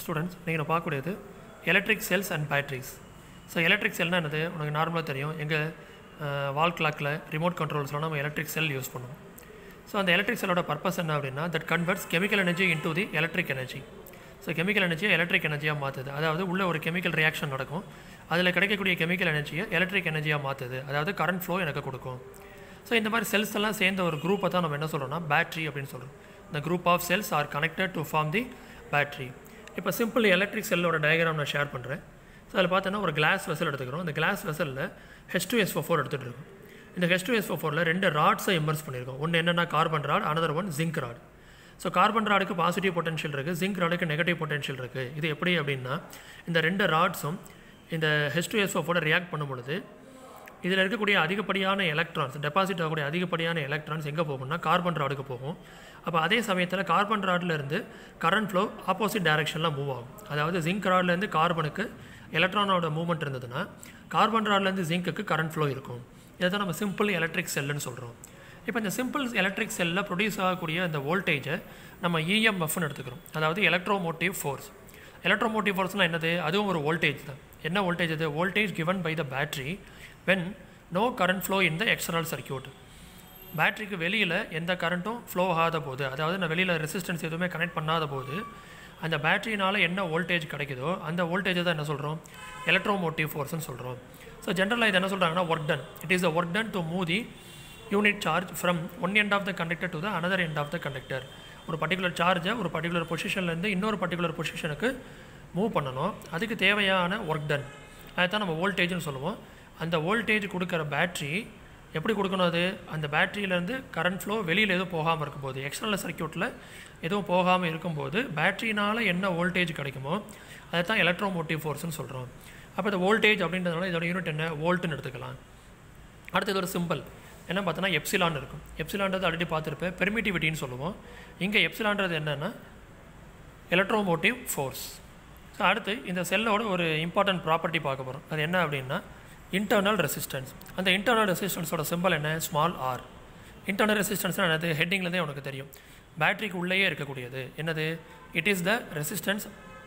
students நீங்கள் நான் பார்க்கக்கூடியது electric cells and batteries so electric செல்னால் என்னது உனக்கு நார்மலாக தெரியும் எங்கள் வால் கிளாக்கில் ரிமோட் கண்ட்ரோல்ஸ்லாம் நம்ம எலக்ட்ரிக் செல் யூஸ் பண்ணுவோம் ஸோ அந்த எலக்ட்ரிக் செல்லோட பர்பஸ் என்ன அப்படின்னா that converts chemical energy into the electric energy so chemical எனர்ஜியை எலக்ட்ரிக் எனர்ஜியாக மாற்றுது அதாவது உள்ள ஒரு கெமிக்கல் ரியாக்ஷன் நடக்கும் அதில் கிடைக்கக்கூடிய கெமிக்கல் எனர்ஜியை எலக்ட்ரிக் எனர்ஜியாக மாற்றுது அதாவது கரண்ட் ஃப்ளோ எனக்கு கொடுக்கும் ஸோ இந்த மாதிரி செல்ஸ் எல்லாம் சேர்ந்த ஒரு குரூப்பை தான் நம்ம என்ன சொல்கிறோம்னா பேட்ரி அப்படின்னு சொல்கிறோம் இந்த group of cells are connected to form the battery இப்போ சிம்பிள் எலக்ட்ரிக் செல்லோட டயக்ராம் நான் ஷேர் பண்ணுறேன் ஸோ அதில் பார்த்தோன்னா ஒரு கிளாஸ் வெசல் எடுத்துக்கிறோம் இந்த கிளாஸ் வெசலில் ஹெச் டூ எஸ் ஃபோர் எடுத்துகிட்டு இருக்கோம் இந்த ஹெச் டூ எஸ் ஃபோரில் ரெண்டு ராட்ஸை இமர்ஸ் பண்ணியிருக்கோம் ஒன்று என்னென்னா carbon rod another one zinc rod so carbon ராடுக்கு பாசிட்டிவ் பொட்டன்ஷியல் இருக்குது ஜிங்க் ராடுக்கு நெகட்டிவ் பொட்டன்ஷியல் இருக்குது இது எப்படி அப்படின்னா இந்த ரெண்டு ராட்ஸும் இந்த ஹெச் டூ எஸ் ஃபோரோட ரியாக்ட் பண்ணும் பொழுது இதில் இருக்கக்கூடிய அதிகப்படியான எலக்ட்ரான்ஸ் டெபாசிட் ஆகக்கூடிய அதிகப்படியான எலக்ட்ரான்ஸ் எங்கே போகும்னா கார்பன் ராடுக்கு போகும் அப்போ அதே சமயத்தில் கார்பன் ராட்லேருந்து கரண்ட் ஃப்ளோ ஆப்போசிட் டைரக்ஷனில் மூவ் ஆகும் அதாவது ஜிங்க் ராட்லேருந்து கார்பனுக்கு எலக்ட்ரானோட மூவ்மெண்ட் இருந்ததுன்னா கார்பன் ராட்லேருந்து ஜிங்க்குக்கு கரண்ட் ஃப்ளோ இருக்கும் இதை தான் நம்ம சிம்பிள் எலக்ட்ரிக் செல்லுன்னு சொல்கிறோம் இப்போ இந்த சிம்பிள் எலக்ட்ரிக் செல்லில் ப்ரொடியூஸ் ஆகக்கூடிய இந்த வோல்டேஜை நம்ம இஎம்எஃப்னு எடுத்துக்கிறோம் அதாவது எலக்ட்ரோமோட்டிவ் ஃபோர்ஸ் எலக்ட்ரோமோட்டிவ் ஃபோர்ஸ்னால் என்னது அதுவும் ஒரு வோல்டேஜ் தான் என்ன வோல்டேஜ் அது voltage given by the battery when no current flow in the external circuit பேட்டரிக்கு வெளியில் எந்த கரண்ட்டும் ஃப்ளோ ஆகாத போது அதாவது நான் வெளியில் ரெசிஸ்டன்ஸ் எதுவுமே கனெக்ட் பண்ணாத போது அந்த பேட்டரினால் என்ன வோல்டேஜ் கிடைக்குதோ அந்த வோல்டேஜை தான் என்ன சொல்கிறோம் எலக்ட்ரோமோட்டிவ் ஃபோர்ஸ்னு சொல்கிறோம் ஸோ ஜென்ரலாக இது என்ன சொல்கிறாங்கன்னா work done it is a work done to move the unit charge from one end of the conductor to the another end of the conductor ஒரு பர்டிகுலர் சார்ஜை ஒரு பர்டிகுலர் பொசிஷன்லேருந்து இன்னொரு பர்டிகுலர் பொசிஷனுக்கு மூவ் பண்ணணும் அதுக்கு தேவையான ஒர்க் டன் அதுதான் நம்ம வோல்டேஜ்னு சொல்லுவோம் அந்த வோல்டேஜ் கொடுக்குற பேட்ரி எப்படி கொடுக்கணும் அது அந்த பேட்டரியிலேருந்து கரண்ட் ஃப்ளோ வெளியில் எதுவும் போகாமல் இருக்கும்போது எக்ஸ்டர்னல் சர்க்கியூட்டில் எதுவும் போகாமல் இருக்கும்போது பேட்டரினால் என்ன வோல்டேஜ் கிடைக்குமோ அதை தான் எலக்ட்ரோமோட்டிவ் ஃபோர்ஸ்னு சொல்கிறோம் அப்போ இந்த வோல்டேஜ் அப்படின்றதுனால இதோட யூனிட் என்ன வோல்ட்டுன்னு எடுத்துக்கலாம் அடுத்து இதோட சிம்பிள் என்ன பார்த்தோன்னா எப்சிலான் இருக்கும் எப்சிலான்றது ஆல்ரெடி பார்த்துருப்பேன் பெர்மிட்டிவிட்டின்னு சொல்லுவோம் இங்கே எப்சிலான்றது என்னென்னா எலக்ட்ரோமோட்டிவ் ஃபோர்ஸ் ஸோ அடுத்து இந்த செல்லோட ஒரு இம்பார்ட்டன்ட் ப்ராப்பர்ட்டி பார்க்க போகிறோம் அது என்ன அப்படின்னா இன்டர்னல் ரெசிஸ்டன்ஸ் அந்த இன்டர்னல் ரெசிஸ்டன்ஸோட சிம்பிள் என்ன ஸ்மால் ஆர் இன்டர்னல் ரெசிஸ்டன்ஸ்னால் என்னது ஹெட்டிங்லேருந்தே உனக்கு தெரியும் பேட்டரிக்கு உள்ளேயே இருக்கக்கூடியது என்னது it is the resistance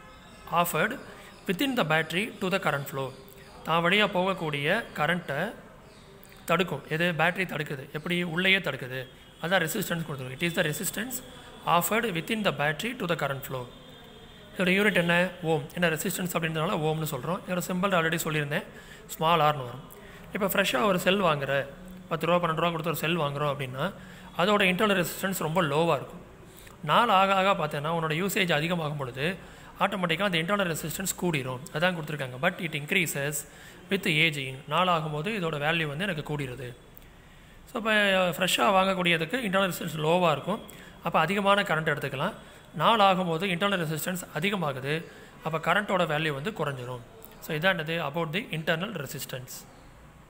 offered within the battery to the current flow தான் வழியாக போகக்கூடிய கரண்ட்டை தடுக்கும் எது பேட்டரி தடுக்குது எப்படி உள்ளேயே தடுக்குது அதான் ரெசிஸ்டன்ஸ் கொடுத்துருக்கு it is the resistance offered within the battery to the current flow இதோட யூனிட் என்ன ஓம் என்ன ரெசிஸ்டன்ஸ் அப்படின்றதுனால ஓம்னு சொல்கிறோம் இதோட சிம்பிள் ஆல்ரெடி சொல்லியிருந்தேன் ஸ்மால் ஆர்னு வரும் இப்போ ஃப்ரெஷ்ஷாக ஒரு செல் வாங்குற பத்து ரூபா பன்னெண்டு ரூபா கொடுத்து ஒரு செல் வாங்குகிறோம் அப்படின்னா அதோட இன்டர்னல் ரெசிஸ்டன்ஸ் ரொம்ப லோவாக இருக்கும் நாள் ஆக ஆக பார்த்தேன்னா உன்னோட யூசேஜ் அதிகமாகும் பொழுது ஆட்டோமேட்டிக்காக அந்த இன்டர்னல் ரெசிஸ்டன்ஸ் கூடிரும் அதான் கொடுத்துருக்காங்க but it increases with ageing நாள் ஆகும்போது இதோட வேல்யூ வந்து எனக்கு கூடிருது ஸோ இப்போ ஃப்ரெஷ்ஷாக வாங்கக்கூடியதுக்கு இன்டர்னல் ரெசிஸ்டன்ஸ் லோவாக இருக்கும் அப்போ அதிகமான கரண்ட் எடுத்துக்கலாம் நாள் ஆகும்போது இன்டர்னல் ரெசிஸ்டன்ஸ் அதிகமாகுது அப்போ கரண்ட்டோட வேல்யூ வந்து குறைஞ்சிரும் ஸோ இதானது அபவுட் தி இன்டர்னல் ரெசிஸ்டன்ஸ்